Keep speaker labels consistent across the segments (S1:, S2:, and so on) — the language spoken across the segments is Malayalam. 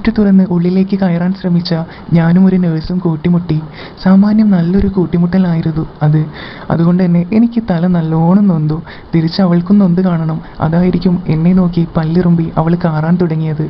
S1: ഗേറ്റ് തുറന്ന് ഉള്ളിലേക്ക് കയറാൻ ശ്രമിച്ച ഞാനും ഒരു നേഴ്സും കൂട്ടിമുട്ടി സാമാന്യം നല്ലൊരു കൂട്ടിമുട്ടലായിരുന്നു അത് അതുകൊണ്ട് തന്നെ എനിക്ക് തല നല്ലോണം നൊന്തു തിരിച്ച് അവൾക്കും നൊന്ത് കാണണം അതായിരിക്കും എന്നെ നോക്കി പല്ലിറുമ്പി അവൾ കാറാൻ തുടങ്ങിയത്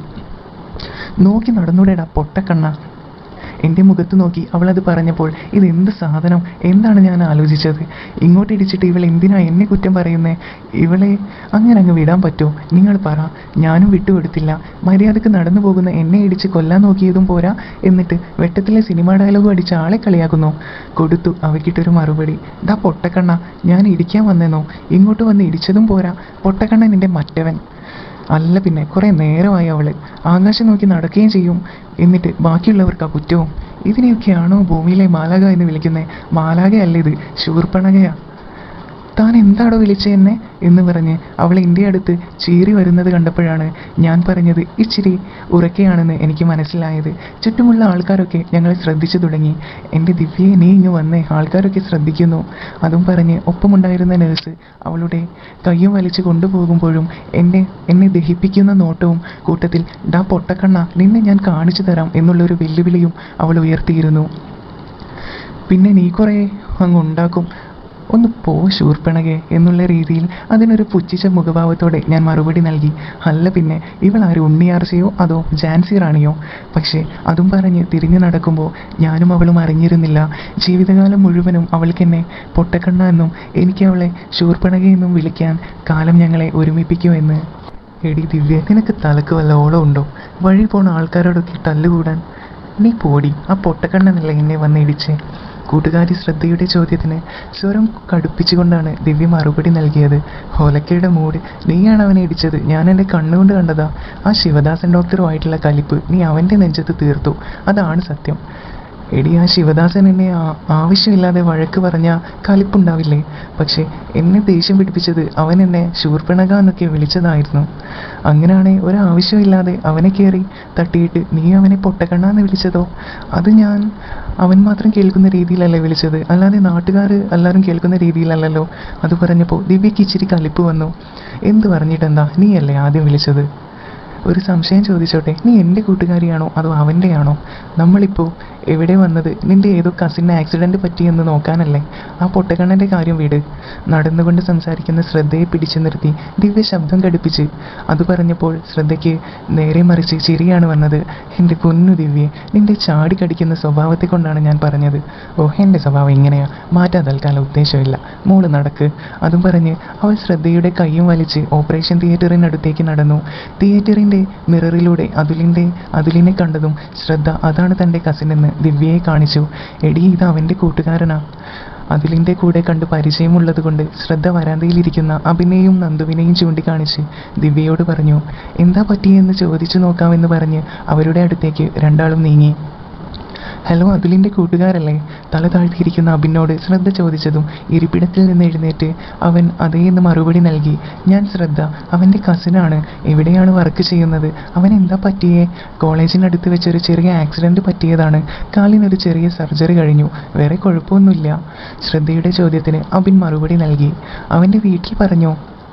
S1: നോക്കി നടന്നൂടെടാ പൊട്ടക്കണ്ണ എൻ്റെ മുഖത്ത് നോക്കി അവളത് പറഞ്ഞപ്പോൾ ഇതെന്ത് സാധനം എന്താണ് ഞാൻ ആലോചിച്ചത് ഇങ്ങോട്ട് ഇടിച്ചിട്ട് ഇവൾ എന്തിനാ എന്നെ കുറ്റം പറയുന്നേ ഇവളെ അങ്ങനെ അങ്ങ് വിടാൻ പറ്റുമോ നിങ്ങൾ പറ ഞാനും വിട്ടുകൊടുത്തില്ല മര്യാദക്ക് നടന്നു പോകുന്ന എന്നെ ഇടിച്ച് കൊല്ലാൻ നോക്കിയതും പോരാ എന്നിട്ട് വെട്ടത്തിലെ സിനിമാ ഡയലോഗും അടിച്ച് ആളെ കളിയാക്കുന്നു കൊടുത്തു അവയ്ക്കിട്ടൊരു മറുപടി ദാ പൊട്ടക്കണ്ണ ഞാൻ ഇടിക്കാൻ വന്നെന്നോ ഇങ്ങോട്ട് വന്ന് ഇടിച്ചതും പോരാ പൊട്ടക്കണ്ണൻ എൻ്റെ മറ്റവൻ അല്ല പിന്നെ കുറേ നേരമായി അവള് ആകാശം നോക്കി നടക്കുകയും ചെയ്യും എന്നിട്ട് ബാക്കിയുള്ളവർക്ക് ആ കുറ്റവും ഇതിനെയൊക്കെയാണോ ഭൂമിയിലെ മാലാക എന്ന് വിളിക്കുന്നത് മാലാകയല്ല ഇത് ശൂർപ്പണകയാ താൻ എന്താടോ വിളിച്ചേ എന്നെ എന്ന് പറഞ്ഞ് അവൾ എൻ്റെ അടുത്ത് ചീറി വരുന്നത് കണ്ടപ്പോഴാണ് ഞാൻ പറഞ്ഞത് ഇച്ചിരി ഉറക്കെയാണെന്ന് എനിക്ക് മനസ്സിലായത് ചുറ്റുമുള്ള ആൾക്കാരൊക്കെ ഞങ്ങളെ ശ്രദ്ധിച്ചു തുടങ്ങി എൻ്റെ ദിവ്യയെ നീ ഇങ്ങ് വന്നേ ആൾക്കാരൊക്കെ ശ്രദ്ധിക്കുന്നു അതും പറഞ്ഞ് ഒപ്പമുണ്ടായിരുന്ന നേഴ്സ് അവളുടെ കയ്യും വലിച്ചു കൊണ്ടുപോകുമ്പോഴും എന്നെ എന്നെ ദഹിപ്പിക്കുന്ന നോട്ടവും കൂട്ടത്തിൽ ഡാ പൊട്ടക്കണ്ണ നിന്നെ ഞാൻ കാണിച്ചു തരാം എന്നുള്ളൊരു വെല്ലുവിളിയും അവൾ ഉയർത്തിയിരുന്നു പിന്നെ നീ കുറേ അങ്ങ് ഉണ്ടാക്കും ഒന്ന് പോ ശൂർപ്പണകെ എന്നുള്ള രീതിയിൽ അതിനൊരു പുച്ഛിച്ച മുഖഭാവത്തോടെ ഞാൻ മറുപടി നൽകി അല്ല പിന്നെ ഇവൾ ആരും ഉണ്ണിയാർച്ചയോ അതോ ജാൻസി റാണിയോ പക്ഷേ അതും പറഞ്ഞ് തിരിഞ്ഞു നടക്കുമ്പോൾ ഞാനും അവളും അറിഞ്ഞിരുന്നില്ല ജീവിതകാലം മുഴുവനും അവൾക്കെന്നെ പൊട്ടക്കണ്ണ എന്നും എനിക്ക് അവളെ ശൂർപ്പണകയെന്നും വിളിക്കാൻ കാലം ഞങ്ങളെ ഒരുമിപ്പിക്കുമെന്ന് എടി ദിവ്യ നിനക്ക് തലക്ക് വല്ല ഓളം ഉണ്ടോ വഴി പോണ ആൾക്കാരോടൊക്കെ തല്ലുകൂടാൻ നീ പോടി ആ പൊട്ടക്കണ്ണനല്ല എന്നെ വന്ന് ഇടിച്ചേ കൂട്ടുകാരി ശ്രദ്ധയുടെ ചോദ്യത്തിന് സ്വരം കടുപ്പിച്ചുകൊണ്ടാണ് ദിവ്യ മറുപടി നൽകിയത് ഹോലക്കയുടെ മൂട് നീയാണ് അവനെ ഇടിച്ചത് ഞാൻ എൻ്റെ കണ്ണുകൊണ്ട് കണ്ടതാ ആ ശിവദാസൻ ഡോക്ടറുമായിട്ടുള്ള കലിപ്പ് നീ അവൻ്റെ നെഞ്ചത്ത് തീർത്തു അതാണ് സത്യം എടി ആ ശിവദാസൻ എന്നെ ആ- ആവശ്യമില്ലാതെ വഴക്ക് പറഞ്ഞ കലിപ്പുണ്ടാവില്ലേ പക്ഷേ എന്നെ ദേഷ്യം പിടിപ്പിച്ചത് അവൻ എന്നെ ശൂർപ്പണക എന്നൊക്കെ വിളിച്ചതായിരുന്നു അങ്ങനെയാണെ ഒരാവശ്യമില്ലാതെ അവനെ കയറി തട്ടിയിട്ട് നീ അവനെ പൊട്ടക്കണ്ണാന്ന് വിളിച്ചതോ അത് ഞാൻ അവൻ മാത്രം കേൾക്കുന്ന രീതിയിലല്ലേ വിളിച്ചത് അല്ലാതെ നാട്ടുകാർ എല്ലാവരും കേൾക്കുന്ന രീതിയിലല്ലല്ലോ അത് പറഞ്ഞപ്പോൾ ദിവ്യക്ക് ഇച്ചിരി കലിപ്പ് വന്നു എന്ത് പറഞ്ഞിട്ടെന്താ നീയല്ലേ ആദ്യം വിളിച്ചത് ഒരു സംശയം ചോദിച്ചോട്ടെ നീ എൻ്റെ കൂട്ടുകാരിയാണോ അതോ അവൻ്റെയാണോ നമ്മളിപ്പോൾ എവിടെ വന്നത് നിൻ്റെ ഏതോ കസിന് ആക്സിഡൻറ്റ് പറ്റിയെന്ന് നോക്കാനല്ലേ ആ പൊട്ടക്കണ്ണൻ്റെ കാര്യം വീട് നടന്നുകൊണ്ട് സംസാരിക്കുന്ന ശ്രദ്ധയെ പിടിച്ചു നിർത്തി ദിവ്യ ശബ്ദം കടുപ്പിച്ച് അത് പറഞ്ഞപ്പോൾ ശ്രദ്ധയ്ക്ക് നേരെ മറിച്ച് ചിരിയാണ് വന്നത് എൻ്റെ പൊന്നു ദിവ്യെ നിൻ്റെ ചാടി കടിക്കുന്ന സ്വഭാവത്തെ കൊണ്ടാണ് ഞാൻ പറഞ്ഞത് ഓ എൻ്റെ സ്വഭാവം ഇങ്ങനെയാ മാറ്റാൻ തൽക്കാലം ഉദ്ദേശമില്ല മോള് നടക്ക് അതും പറഞ്ഞ് അവൾ ശ്രദ്ധയുടെ കൈയും വലിച്ച് ഓപ്പറേഷൻ തിയേറ്ററിനടുത്തേക്ക് നടന്നു തിയേറ്ററിൻ്റെ മിററിലൂടെ അതുലിൻ്റെ അതുലിനെ കണ്ടതും ശ്രദ്ധ അതാണ് തൻ്റെ കസിൻ എന്ന് ദിവ്യയെ കാണിച്ചു എടി ഇത് അവൻ്റെ കൂട്ടുകാരനാ അതിലിൻ്റെ കൂടെ കണ്ട് പരിചയമുള്ളത് കൊണ്ട് ശ്രദ്ധ വരാന്തയിലിരിക്കുന്ന അഭിനയും നന്ദുവിനെയും ചൂണ്ടിക്കാണിച്ച് ദിവ്യയോട് പറഞ്ഞു എന്താ പറ്റിയെന്ന് ചോദിച്ചു നോക്കാമെന്ന് പറഞ്ഞ് അവരുടെ അടുത്തേക്ക് രണ്ടാളും നീങ്ങി ഹലോ അതുലിൻ്റെ കൂട്ടുകാരല്ലേ തല താഴ്ത്തിയിരിക്കുന്ന അബിനോട് ശ്രദ്ധ ചോദിച്ചതും ഇരിപ്പിടത്തിൽ നിന്ന് എഴുന്നേറ്റ് അവൻ അതേ എന്ന് മറുപടി നൽകി ഞാൻ ശ്രദ്ധ അവൻ്റെ കസിനാണ് എവിടെയാണ് വർക്ക് ചെയ്യുന്നത് അവൻ എന്താ പറ്റിയേ കോളേജിനടുത്ത് വെച്ചൊരു ചെറിയ ആക്സിഡൻറ്റ് പറ്റിയതാണ് കാലിനൊരു ചെറിയ സർജറി കഴിഞ്ഞു വേറെ കുഴപ്പമൊന്നുമില്ല ശ്രദ്ധയുടെ ചോദ്യത്തിന് അബിൻ മറുപടി നൽകി അവൻ്റെ വീട്ടിൽ പറഞ്ഞോ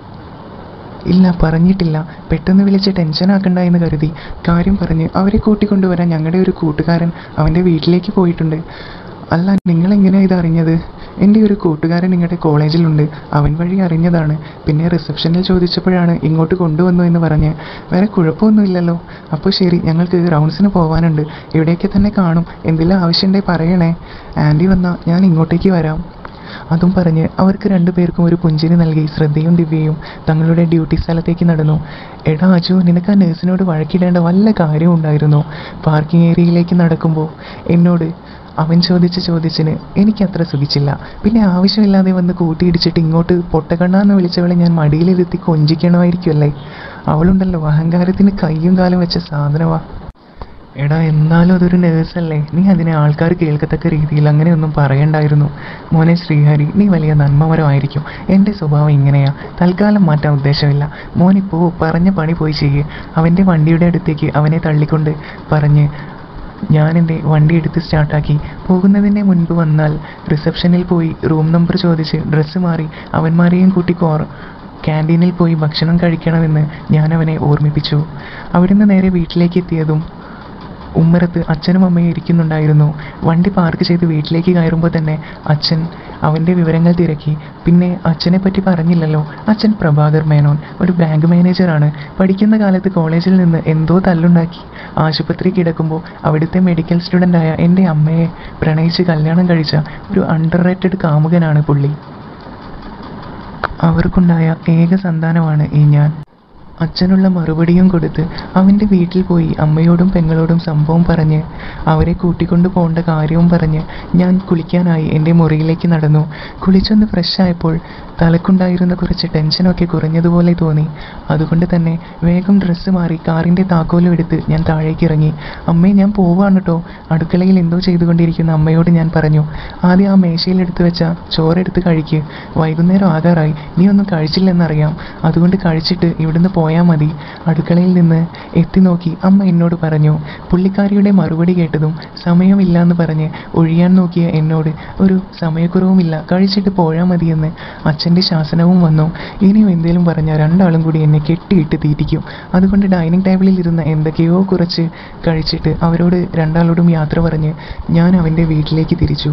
S1: ഇല്ല പറഞ്ഞിട്ടില്ല പെട്ടെന്ന് വിളിച്ച് ടെൻഷൻ ആക്കണ്ട എന്ന് കരുതി കാര്യം പറഞ്ഞ് അവരെ കൂട്ടിക്കൊണ്ടുവരാൻ ഞങ്ങളുടെ ഒരു കൂട്ടുകാരൻ അവൻ്റെ വീട്ടിലേക്ക് പോയിട്ടുണ്ട് അല്ല നിങ്ങളെങ്ങനെയാണ് ഇത് അറിഞ്ഞത് എൻ്റെ ഒരു കൂട്ടുകാരൻ നിങ്ങളുടെ കോളേജിലുണ്ട് അവൻ വഴി അറിഞ്ഞതാണ് പിന്നെ റിസപ്ഷനിൽ ചോദിച്ചപ്പോഴാണ് ഇങ്ങോട്ട് കൊണ്ടുവന്നു എന്ന് പറഞ്ഞ് വേറെ കുഴപ്പമൊന്നുമില്ലല്ലോ അപ്പോൾ ശരി ഞങ്ങൾക്ക് റൗണ്ട്സിന് പോകാനുണ്ട് ഇവിടെയൊക്കെ തന്നെ കാണും എന്തെല്ലാം ആവശ്യമുണ്ടെങ്കിൽ പറയണേ ആൻറ്റി വന്നാൽ ഞാൻ ഇങ്ങോട്ടേക്ക് വരാം അതും പറഞ്ഞ് അവർക്ക് രണ്ടുപേർക്കും ഒരു പുഞ്ചിരി നൽകി ശ്രദ്ധയും ദിവ്യയും തങ്ങളുടെ ഡ്യൂട്ടി സ്ഥലത്തേക്ക് നടന്നു എടാ അജു നിനക്ക് ആ നേഴ്സിനോട് വഴക്കിടേണ്ട വല്ല കാര്യവും ഉണ്ടായിരുന്നു പാർക്കിംഗ് ഏരിയയിലേക്ക് നടക്കുമ്പോൾ എന്നോട് അവൻ ചോദിച്ച ചോദ്യത്തിന് എനിക്കത്ര സുഖിച്ചില്ല പിന്നെ ആവശ്യമില്ലാതെ വന്ന് കൂട്ടിയിടിച്ചിട്ട് ഇങ്ങോട്ട് പൊട്ടക്കണ്ണാന്ന് വിളിച്ചവളെ ഞാൻ മടിയിലിരുത്തി കൊഞ്ചിക്കണമായിരിക്കുമല്ലേ അവളുണ്ടല്ലോ അഹങ്കാരത്തിന് കയ്യും കാലും വെച്ച സാധനമാ എടാ എന്നാലും അതൊരു നേഴ്സല്ലേ നീ അതിനെ ആൾക്കാർ കേൾക്കത്തക്ക രീതിയിൽ അങ്ങനെയൊന്നും പറയണ്ടായിരുന്നു മോനെ ശ്രീഹരി നീ വലിയ നന്മമരമായിരിക്കും എൻ്റെ സ്വഭാവം ഇങ്ങനെയാ തൽക്കാലം മാറ്റാൻ ഉദ്ദേശമില്ല മോനിപ്പോ പറഞ്ഞ പണി പോയി ചെയ്യേ അവൻ്റെ വണ്ടിയുടെ അടുത്തേക്ക് അവനെ തള്ളിക്കൊണ്ട് പറഞ്ഞ് ഞാൻ എൻ്റെ വണ്ടി എടുത്ത് സ്റ്റാർട്ടാക്കി പോകുന്നതിന് മുൻപ് വന്നാൽ റിസപ്ഷനിൽ പോയി റൂം നമ്പർ ചോദിച്ച് ഡ്രസ്സ് മാറി അവന്മാരെയും കൂട്ടി കോർ ക്യാൻറ്റീനിൽ പോയി ഭക്ഷണം കഴിക്കണമെന്ന് ഞാൻ അവനെ ഓർമ്മിപ്പിച്ചു അവിടുന്ന് നേരെ വീട്ടിലേക്ക് എത്തിയതും ഉമ്മരത്ത് അച്ഛനും അമ്മയും ഇരിക്കുന്നുണ്ടായിരുന്നു വണ്ടി പാർക്ക് ചെയ്ത് വീട്ടിലേക്ക് കയറുമ്പോൾ തന്നെ അച്ഛൻ അവൻ്റെ വിവരങ്ങൾ തിരക്കി പിന്നെ അച്ഛനെ പറ്റി പറഞ്ഞില്ലല്ലോ അച്ഛൻ പ്രഭാകർ മേനോൻ ഒരു ബാങ്ക് മാനേജറാണ് പഠിക്കുന്ന കാലത്ത് കോളേജിൽ നിന്ന് എന്തോ തല്ലുണ്ടാക്കി ആശുപത്രി കിടക്കുമ്പോൾ അവിടുത്തെ മെഡിക്കൽ സ്റ്റുഡൻ്റായ എൻ്റെ അമ്മയെ പ്രണയിച്ച് കല്യാണം കഴിച്ച ഒരു അണ്ടർ റേറ്റഡ് കാമുകനാണ് പുള്ളി അവർക്കുണ്ടായ ഏക സന്താനമാണ് ഈ ഞാൻ അച്ഛനുള്ള മറുപടിയും കൊടുത്ത് അവൻ്റെ വീട്ടിൽ പോയി അമ്മയോടും പെങ്ങളോടും സംഭവം പറഞ്ഞ് അവരെ കൂട്ടിക്കൊണ്ടു പോകേണ്ട കാര്യവും പറഞ്ഞ് ഞാൻ കുളിക്കാനായി എൻ്റെ മുറിയിലേക്ക് നടന്നു കുളിച്ചൊന്ന് ഫ്രഷ് ആയപ്പോൾ തലക്കുണ്ടായിരുന്ന കുറച്ച് ടെൻഷനൊക്കെ കുറഞ്ഞതുപോലെ തോന്നി അതുകൊണ്ട് തന്നെ വേഗം ഡ്രസ്സ് മാറി കാറിൻ്റെ താക്കോലും എടുത്ത് ഞാൻ താഴേക്ക് ഇറങ്ങി അമ്മേ ഞാൻ പോവാണ് കേട്ടോ അടുക്കളയിൽ എന്തോ ചെയ്തുകൊണ്ടിരിക്കുന്ന അമ്മയോട് ഞാൻ പറഞ്ഞു ആദ്യം ആ മേശയിൽ എടുത്തു വെച്ച ചോറെടുത്ത് കഴിക്ക് വൈകുന്നേരം ആകാറായി നീ ഒന്നും കഴിച്ചില്ലെന്നറിയാം അതുകൊണ്ട് കഴിച്ചിട്ട് ഇവിടുന്ന് പോയാൽ മതി അടുക്കളയിൽ നിന്ന് എത്തി നോക്കി അമ്മ എന്നോട് പറഞ്ഞു പുള്ളിക്കാരിയുടെ മറുപടി കേട്ടതും സമയമില്ല പറഞ്ഞ് ഒഴിയാൻ നോക്കിയ എന്നോട് ഒരു സമയക്കുറവുമില്ല കഴിച്ചിട്ട് പോയാൽ മതിയെന്ന് അച്ഛൻ്റെ ശാസനവും വന്നു ഇനിയും എന്തേലും പറഞ്ഞാൽ രണ്ടാളും കൂടി എന്നെ കെട്ടിയിട്ട് തീറ്റിക്കും അതുകൊണ്ട് ഡൈനിങ് ടേബിളിൽ ഇരുന്ന എന്തൊക്കെയോ കുറച്ച് കഴിച്ചിട്ട് അവരോട് രണ്ടാളോടും യാത്ര പറഞ്ഞ് ഞാൻ അവൻ്റെ വീട്ടിലേക്ക് തിരിച്ചു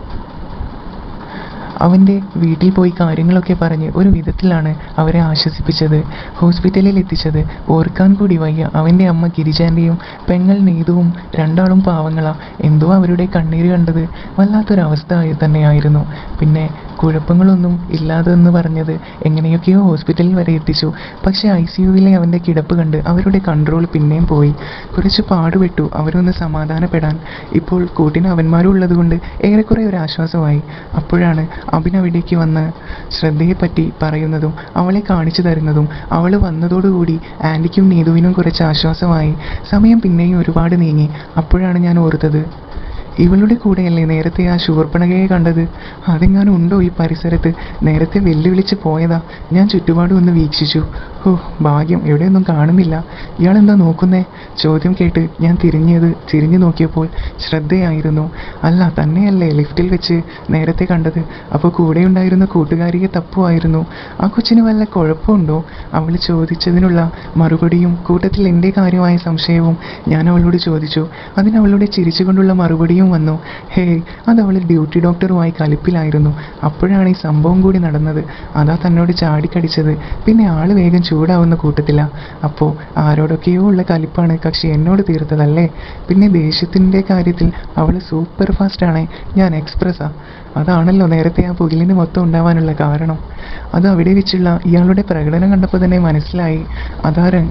S1: അവൻ്റെ വീട്ടിൽ പോയി കാര്യങ്ങളൊക്കെ പറഞ്ഞ് ഒരു വിധത്തിലാണ് അവരെ ആശ്വസിപ്പിച്ചത് ഹോസ്പിറ്റലിൽ എത്തിച്ചത് ഓർക്കാൻ കൂടി വയ്യ അവൻ്റെ അമ്മ ഗിരിജാൻ്റെയും പെങ്ങൾ നീതുവും രണ്ടാളും പാവങ്ങളാ എന്തോ അവരുടെ കണ്ണീര് കണ്ടത് വല്ലാത്തൊരവസ്ഥ ആയി തന്നെയായിരുന്നു പിന്നെ കുഴപ്പങ്ങളൊന്നും ഇല്ലാതെന്ന് പറഞ്ഞത് എങ്ങനെയൊക്കെയോ ഹോസ്പിറ്റലിൽ വരെ എത്തിച്ചു പക്ഷേ ഐ സി യുവിലെ അവൻ്റെ കിടപ്പ് കണ്ട് അവരുടെ കൺട്രോൾ പിന്നെയും പോയി കുറച്ച് പാടുപെട്ടു അവരൊന്ന് സമാധാനപ്പെടാൻ ഇപ്പോൾ കൂട്ടിന് അവന്മാരും ഉള്ളതുകൊണ്ട് ഏറെക്കുറെ ഒരു ആശ്വാസമായി അപ്പോഴാണ് അഭിൻ അവിടേക്ക് വന്ന് ശ്രദ്ധയെപ്പറ്റി പറയുന്നതും അവളെ കാണിച്ചു തരുന്നതും അവൾ വന്നതോടുകൂടി ആൻറ്റിക്കും നീതുവിനും കുറച്ച് ആശ്വാസമായി സമയം പിന്നെയും ഒരുപാട് നീങ്ങി അപ്പോഴാണ് ഞാൻ ഓർത്തത് ഇവളുടെ കൂടെയല്ലേ നേരത്തെ ആ ശൂർപ്പണകയെ കണ്ടത് അതെങ്ങാനും ഉണ്ടോ ഈ പരിസരത്ത് നേരത്തെ വെല്ലുവിളിച്ച് പോയതാ ഞാൻ ചുറ്റുപാടും ഒന്ന് വീക്ഷിച്ചു ഓ ഭാഗ്യം എവിടെയൊന്നും കാണുന്നില്ല ഇയാളെന്താ നോക്കുന്നേ ചോദ്യം കേട്ട് ഞാൻ തിരിഞ്ഞത് തിരിഞ്ഞു നോക്കിയപ്പോൾ ശ്രദ്ധയായിരുന്നു അല്ല തന്നെയല്ലേ ലിഫ്റ്റിൽ വെച്ച് നേരത്തെ കണ്ടത് അപ്പോൾ കൂടെയുണ്ടായിരുന്ന കൂട്ടുകാരിയെ തപ്പുമായിരുന്നു ആ കൊച്ചിന് വല്ല കുഴപ്പമുണ്ടോ അവൾ ചോദിച്ചതിനുള്ള മറുപടിയും കൂട്ടത്തിൽ എൻ്റെ കാര്യമായ സംശയവും ഞാൻ അവളോട് ചോദിച്ചു അതിന് അവളുടെ ചിരിച്ചുകൊണ്ടുള്ള മറുപടിയും വന്നു ഹേയ് അത് അവൾ ഡ്യൂട്ടി ഡോക്ടറുമായി കലിപ്പിലായിരുന്നു അപ്പോഴാണ് ഈ സംഭവം കൂടി നടന്നത് അതാ തന്നോട് ചാടിക്കടിച്ചത് പിന്നെ ആള് വേഗം ചൂടാവുന്ന കൂട്ടത്തില അപ്പോൾ ആരോടൊക്കെയോ ഉള്ള കലിപ്പാണ് കക്ഷി എന്നോട് തീർത്തതല്ലേ പിന്നെ ദേഷ്യത്തിൻ്റെ കാര്യത്തിൽ അവൾ സൂപ്പർ ഫാസ്റ്റാണ് ഞാൻ എക്സ്പ്രസ്സാ അതാണല്ലോ നേരത്തെ ആ പുകിലിന് മൊത്തം ഉണ്ടാവാനുള്ള കാരണം അത് അവിടെ വെച്ചുള്ള ഇയാളുടെ പ്രകടനം കണ്ടപ്പോൾ തന്നെ മനസ്സിലായി അതാര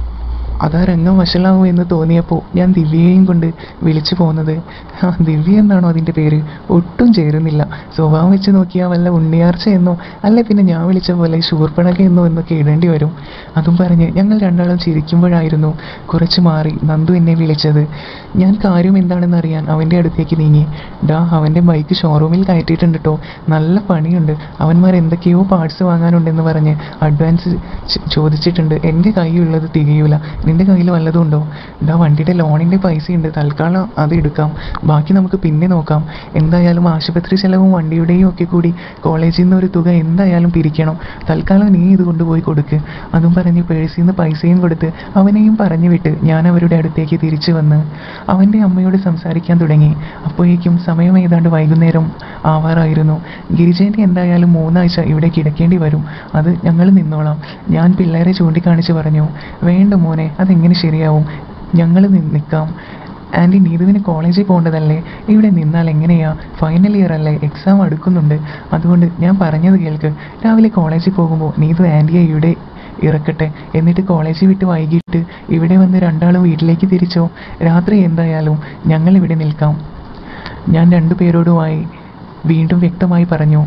S1: അതാ രംഗം വഷളാവും എന്ന് തോന്നിയപ്പോൾ ഞാൻ ദിവ്യയെയും കൊണ്ട് വിളിച്ചു പോകുന്നത് ആ ദിവ്യ എന്നാണോ അതിൻ്റെ പേര് ഒട്ടും ചേരുന്നില്ല സ്വഭാവം വെച്ച് നോക്കിയാൽ വല്ല ഉണ്ണിയാർച്ച എന്നോ അല്ലെ പിന്നെ ഞാൻ വിളിച്ച പോലെ ശൂർപ്പണക എന്നോ എന്നൊക്കെ ഇടേണ്ടി വരും അതും പറഞ്ഞ് ഞങ്ങൾ രണ്ടാളും ചിരിക്കുമ്പോഴായിരുന്നു കുറച്ച് മാറി നന്ദു എന്നെ വിളിച്ചത് ഞാൻ കാര്യം എന്താണെന്ന് അറിയാൻ അവൻ്റെ അടുത്തേക്ക് നീങ്ങി ഡാ അവൻ്റെ ബൈക്ക് ഷോറൂമിൽ കയറ്റിയിട്ടുണ്ട് കേട്ടോ നല്ല പണിയുണ്ട് അവന്മാർ എന്തൊക്കെയോ പാർട്സ് വാങ്ങാനുണ്ടെന്ന് പറഞ്ഞ് അഡ്വാൻസ് ച- ചോദിച്ചിട്ടുണ്ട് എൻ്റെ കയ്യിലുള്ളത് തികയൂല നിൻ്റെ കയ്യിൽ വല്ലതും ഉണ്ടോ ഡാ വണ്ടിയുടെ ലോണിൻ്റെ പൈസയുണ്ട് തൽക്കാലം അത് എടുക്കാം ബാക്കി നമുക്ക് പിന്നെ നോക്കാം എന്തായാലും ആശുപത്രി ചെലവും വണ്ടിയുടെയും ഒക്കെ കൂടി കോളേജിൽ നിന്ന് ഒരു തുക എന്തായാലും പിരിക്കണം തൽക്കാലം നീ ഇത് കൊണ്ടുപോയി കൊടുക്ക് അതും പറഞ്ഞ് പേഴ്സിൽ നിന്ന് പൈസയും കൊടുത്ത് അവനെയും പറഞ്ഞു വിട്ട് ഞാൻ അവരുടെ അടുത്തേക്ക് തിരിച്ചു വന്ന് അവൻ്റെ അമ്മയോട് സംസാരിക്കാൻ തുടങ്ങി അപ്പോഴേക്കും സമയം ഏതാണ്ട് വൈകുന്നേരം ആവാറായിരുന്നു ഗിരിജേൻ്റെ എന്തായാലും മൂന്നാഴ്ച ഇവിടെ കിടക്കേണ്ടി വരും അത് ഞങ്ങൾ നിന്നോളാം ഞാൻ പിള്ളേരെ ചൂണ്ടിക്കാണിച്ച് പറഞ്ഞു വേണ്ട മോനെ അതെങ്ങനെ ശരിയാവും ഞങ്ങൾ നിൽക്കാം ആൻറ്റി നീതുവിന് കോളേജിൽ പോകേണ്ടതല്ലേ ഇവിടെ നിന്നാൽ എങ്ങനെയാ ഫൈനൽ ഇയർ അല്ലേ എക്സാം അടുക്കുന്നുണ്ട് അതുകൊണ്ട് ഞാൻ പറഞ്ഞത് കേൾക്ക് രാവിലെ കോളേജിൽ പോകുമ്പോൾ നീതു ആൻറ്റിയെ ഇവിടെ ഇറക്കട്ടെ എന്നിട്ട് കോളേജിൽ വിട്ട് വൈകിട്ട് ഇവിടെ വന്ന് രണ്ടാളും വീട്ടിലേക്ക് തിരിച്ചോ രാത്രി എന്തായാലും ഞങ്ങൾ ഇവിടെ നിൽക്കാം ഞാൻ രണ്ടു പേരോടുമായി വീണ്ടും വ്യക്തമായി പറഞ്ഞു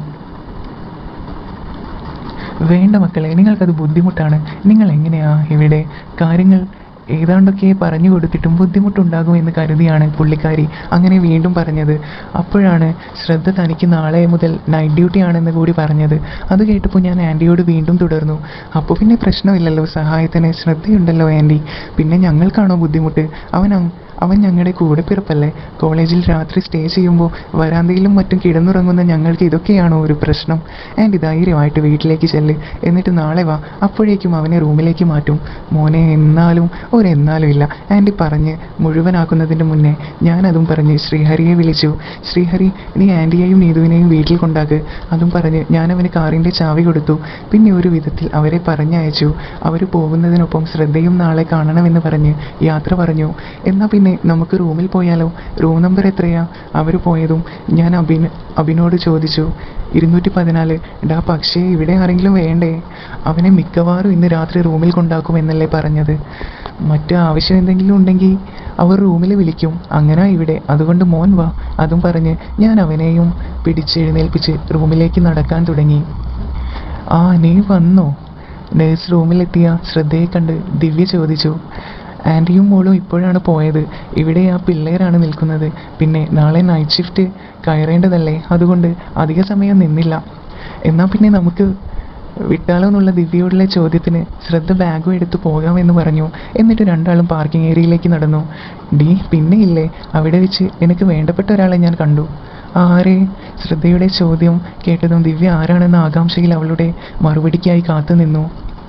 S1: വേണ്ട മക്കളെ നിങ്ങൾക്കത് ബുദ്ധിമുട്ടാണ് നിങ്ങൾ എങ്ങനെയാ ഇവിടെ കാര്യങ്ങൾ ഏതാണ്ടൊക്കെ പറഞ്ഞു കൊടുത്തിട്ടും ബുദ്ധിമുട്ടുണ്ടാകുമെന്ന് കരുതിയാണ് പുള്ളിക്കാരി അങ്ങനെ വീണ്ടും പറഞ്ഞത് അപ്പോഴാണ് ശ്രദ്ധ തനിക്ക് നാളെ മുതൽ നൈറ്റ് ഡ്യൂട്ടി ആണെന്ന് കൂടി പറഞ്ഞത് അത് കേട്ടപ്പോൾ ഞാൻ ആൻറ്റിയോട് വീണ്ടും തുടർന്നു അപ്പോൾ പിന്നെ പ്രശ്നമില്ലല്ലോ സഹായത്തിന് ശ്രദ്ധയുണ്ടല്ലോ ആൻറ്റി പിന്നെ ഞങ്ങൾക്കാണോ ബുദ്ധിമുട്ട് അവൻ അങ്- അവൻ ഞങ്ങളുടെ കൂടെ പിറപ്പല്ലേ കോളേജിൽ രാത്രി സ്റ്റേ ചെയ്യുമ്പോൾ വരാന്തയിലും മറ്റും കിടന്നുറങ്ങുന്ന ഞങ്ങൾക്ക് ഇതൊക്കെയാണോ ഒരു പ്രശ്നം ആൻറ്റി ധൈര്യമായിട്ട് വീട്ടിലേക്ക് ചെല്ല് എന്നിട്ട് നാളെ വാ അപ്പോഴേക്കും അവനെ റൂമിലേക്ക് മാറ്റും മോനെ എന്നാലും ഒരു എന്നാലും ഇല്ല ആൻറ്റി പറഞ്ഞ് മുഴുവനാക്കുന്നതിൻ്റെ മുന്നേ ഞാനതും പറഞ്ഞ് ശ്രീഹരിയെ വിളിച്ചു ശ്രീഹരി നീ ആൻറ്റിയെയും നീതുവിനെയും വീട്ടിൽ കൊണ്ടാക്ക് അതും പറഞ്ഞ് ഞാൻ അവന് കാറിൻ്റെ ചാവി കൊടുത്തു പിന്നെ ഒരു വിധത്തിൽ അവരെ പറഞ്ഞയച്ചു അവർ പോകുന്നതിനൊപ്പം ശ്രദ്ധയും നാളെ കാണണമെന്ന് പറഞ്ഞ് യാത്ര പറഞ്ഞു എന്നാൽ പിന്നെ നമുക്ക് റൂമിൽ പോയാലോ റൂം നമ്പർ എത്രയാ അവർ പോയതും ഞാൻ അബിൻ അബിനോട് ചോദിച്ചു ഇരുന്നൂറ്റി പതിനാല് ഡാ പക്ഷേ ഇവിടെ ആരെങ്കിലും വേണ്ടേ അവനെ മിക്കവാറും ഇന്ന് രാത്രി റൂമിൽ കൊണ്ടാക്കുമെന്നല്ലേ പറഞ്ഞത് മറ്റു ആവശ്യം എന്തെങ്കിലും ഉണ്ടെങ്കിൽ അവർ റൂമിൽ വിളിക്കും അങ്ങനെ ഇവിടെ അതുകൊണ്ട് മോൻ വാ അതും പറഞ്ഞ് ഞാൻ അവനെയും പിടിച്ചെഴുന്നേൽപ്പിച്ച് റൂമിലേക്ക് നടക്കാൻ തുടങ്ങി ആ നീ വന്നോ നേഴ്സ് റൂമിലെത്തിയ ശ്രദ്ധയെ കണ്ട് ദിവ്യ ചോദിച്ചു ആൻറ്റിയും മോളും ഇപ്പോഴാണ് പോയത് ഇവിടെ ആ പിള്ളേരാണ് നിൽക്കുന്നത് പിന്നെ നാളെ നൈറ്റ് ഷിഫ്റ്റ് കയറേണ്ടതല്ലേ അതുകൊണ്ട് അധിക സമയം നിന്നില്ല എന്നാൽ പിന്നെ നമുക്ക് വിട്ടാലോ എന്നുള്ള ദിവ്യയോടുള്ള ചോദ്യത്തിന് ശ്രദ്ധ ബാഗും എടുത്ത് പോകാമെന്ന് പറഞ്ഞു എന്നിട്ട് രണ്ടാളും പാർക്കിംഗ് ഏരിയയിലേക്ക് നടന്നു ഡി പിന്നെ ഇല്ലേ അവിടെ വെച്ച് എനിക്ക് വേണ്ടപ്പെട്ട ഒരാളെ ഞാൻ കണ്ടു ആരെ ശ്രദ്ധയുടെ ചോദ്യം കേട്ടതും ദിവ്യ ആരാണെന്ന ആകാംക്ഷയിൽ അവളുടെ മറുപടിക്കായി കാത്തു നിന്നു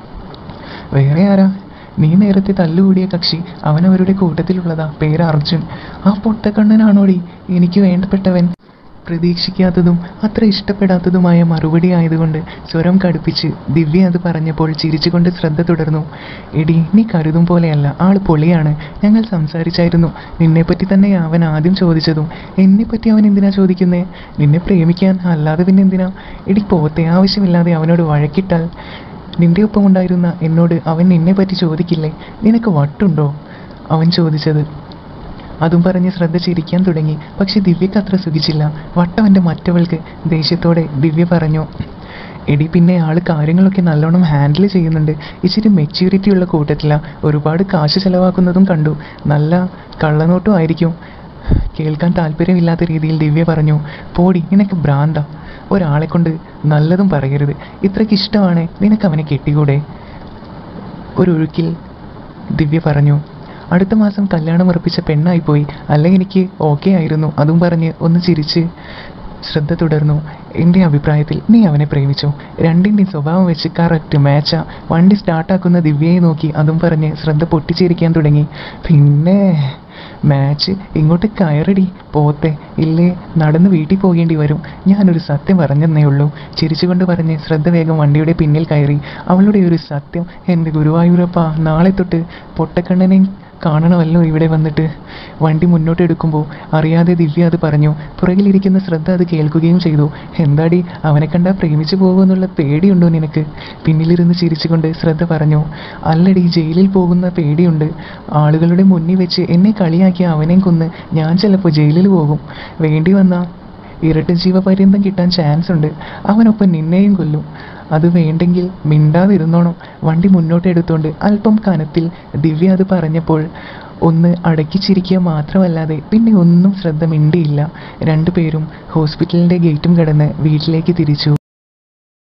S1: വേറെ ആരാ നീ നേരത്തെ തല്ലുകൂടിയ കക്ഷി അവൻ അവരുടെ കൂട്ടത്തിലുള്ളതാ പേര് അർജുൻ ആ പൊട്ടക്കണ്ണനാണോടി എനിക്ക് വേണ്ടപ്പെട്ടവൻ പ്രതീക്ഷിക്കാത്തതും അത്ര ഇഷ്ടപ്പെടാത്തതുമായ മറുപടി ആയതുകൊണ്ട് സ്വരം കടുപ്പിച്ച് ദിവ്യ അത് പറഞ്ഞപ്പോൾ ചിരിച്ചുകൊണ്ട് ശ്രദ്ധ തുടർന്നു എടി നീ കരുതും പോലെയല്ല ആൾ പൊളിയാണ് ഞങ്ങൾ സംസാരിച്ചായിരുന്നു നിന്നെപ്പറ്റി തന്നെ അവൻ ആദ്യം ചോദിച്ചതും എന്നെപ്പറ്റി അവൻ എന്തിനാ ചോദിക്കുന്നേ നിന്നെ പ്രേമിക്കാൻ അല്ലാതെ പിന്നെ എന്തിനാ എടി പോത്തെ ആവശ്യമില്ലാതെ അവനോട് വഴക്കിട്ടാൽ നിന്റെ ഒപ്പം ഉണ്ടായിരുന്ന എന്നോട് അവൻ നിന്നെ പറ്റി ചോദിക്കില്ലേ നിനക്ക് വട്ടുണ്ടോ അവൻ ചോദിച്ചത് അതും പറഞ്ഞ് ശ്രദ്ധ ചിരിക്കാൻ തുടങ്ങി പക്ഷെ ദിവ്യക്ക് അത്ര സുഖിച്ചില്ല വട്ടവൻ്റെ മറ്റവൾക്ക് ദേഷ്യത്തോടെ ദിവ്യ പറഞ്ഞു എടി പിന്നെ ആള് കാര്യങ്ങളൊക്കെ നല്ലോണം ഹാൻഡിൽ ചെയ്യുന്നുണ്ട് ഇച്ചിരി മെച്യൂരിറ്റി ഉള്ള കൂട്ടത്തില ഒരുപാട് കാശ് ചെലവാക്കുന്നതും കണ്ടു നല്ല കള്ളനോട്ടും ആയിരിക്കും കേൾക്കാൻ താല്പര്യമില്ലാത്ത രീതിയിൽ ദിവ്യ പറഞ്ഞു പോടി നിനക്ക് ഭ്രാന്ത ഒരാളെ കൊണ്ട് നല്ലതും പറയരുത് ഇത്രയ്ക്ക് ഇഷ്ടമാണ് നിനക്ക് അവനെ കെട്ടിക്കൂടെ ഒരു ഒഴുക്കിൽ ദിവ്യ പറഞ്ഞു അടുത്ത മാസം കല്യാണം ഉറപ്പിച്ച പെണ്ണായിപ്പോയി അല്ല എനിക്ക് ഓക്കെ ആയിരുന്നു അതും പറഞ്ഞ് ഒന്ന് ചിരിച്ച് ശ്രദ്ധ തുടർന്നു എൻ്റെ അഭിപ്രായത്തിൽ നീ അവനെ പ്രേമിച്ചു രണ്ടിൻ്റെയും സ്വഭാവം വെച്ച് കറക്റ്റ് മാച്ചാ വണ്ടി സ്റ്റാർട്ടാക്കുന്ന ദിവ്യയെ നോക്കി അതും പറഞ്ഞ് ശ്രദ്ധ പൊട്ടിച്ചിരിക്കാൻ തുടങ്ങി പിന്നെ മാച്ച് ഇങ്ങോട്ട് കയറടി പോത്തെ ഇല്ലേ നടന്ന് വീട്ടിൽ പോകേണ്ടി വരും ഞാനൊരു സത്യം പറഞ്ഞെന്നേ ഉള്ളൂ ചിരിച്ചുകൊണ്ട് പറഞ്ഞ് ശ്രദ്ധ വേഗം വണ്ടിയുടെ പിന്നിൽ കയറി അവളുടെ ഒരു സത്യം എൻ്റെ ഗുരുവായൂരപ്പ നാളെ തൊട്ട് പൊട്ടക്കണ്ണനെയും കാണണമല്ലോ ഇവിടെ വന്നിട്ട് വണ്ടി മുന്നോട്ട് എടുക്കുമ്പോൾ അറിയാതെ ദിവ്യ അത് പറഞ്ഞു പുറകിലിരിക്കുന്ന ശ്രദ്ധ അത് കേൾക്കുകയും ചെയ്തു എന്താടി അവനെ കണ്ടാ പ്രേമിച്ചു പോകുമെന്നുള്ള പേടിയുണ്ടോ നിനക്ക് പിന്നിലിരുന്ന് ചിരിച്ചുകൊണ്ട് ശ്രദ്ധ പറഞ്ഞു അല്ലടി ജയിലിൽ പോകുന്ന പേടിയുണ്ട് ആളുകളുടെ മുന്നിൽ വെച്ച് എന്നെ കളിയാക്കി അവനെയും കൊന്ന് ഞാൻ ചിലപ്പോൾ ജയിലിൽ പോകും വേണ്ടി വന്നാ ഇരട്ട ജീവപര്യന്തം കിട്ടാൻ ചാൻസ് ഉണ്ട് അവനൊപ്പം നിന്നെയും കൊല്ലും അത് വേണ്ടെങ്കിൽ മിണ്ടാതിരുന്നോണം വണ്ടി മുന്നോട്ട് എടുത്തുകൊണ്ട് അല്പം കനത്തിൽ ദിവ്യ അത് പറഞ്ഞപ്പോൾ ഒന്ന് അടക്കി ചിരിക്കുക മാത്രമല്ലാതെ പിന്നെ ഒന്നും ശ്രദ്ധ മിണ്ടിയില്ല രണ്ടുപേരും ഹോസ്പിറ്റലിൻ്റെ ഗേറ്റും കടന്ന് വീട്ടിലേക്ക് തിരിച്ചു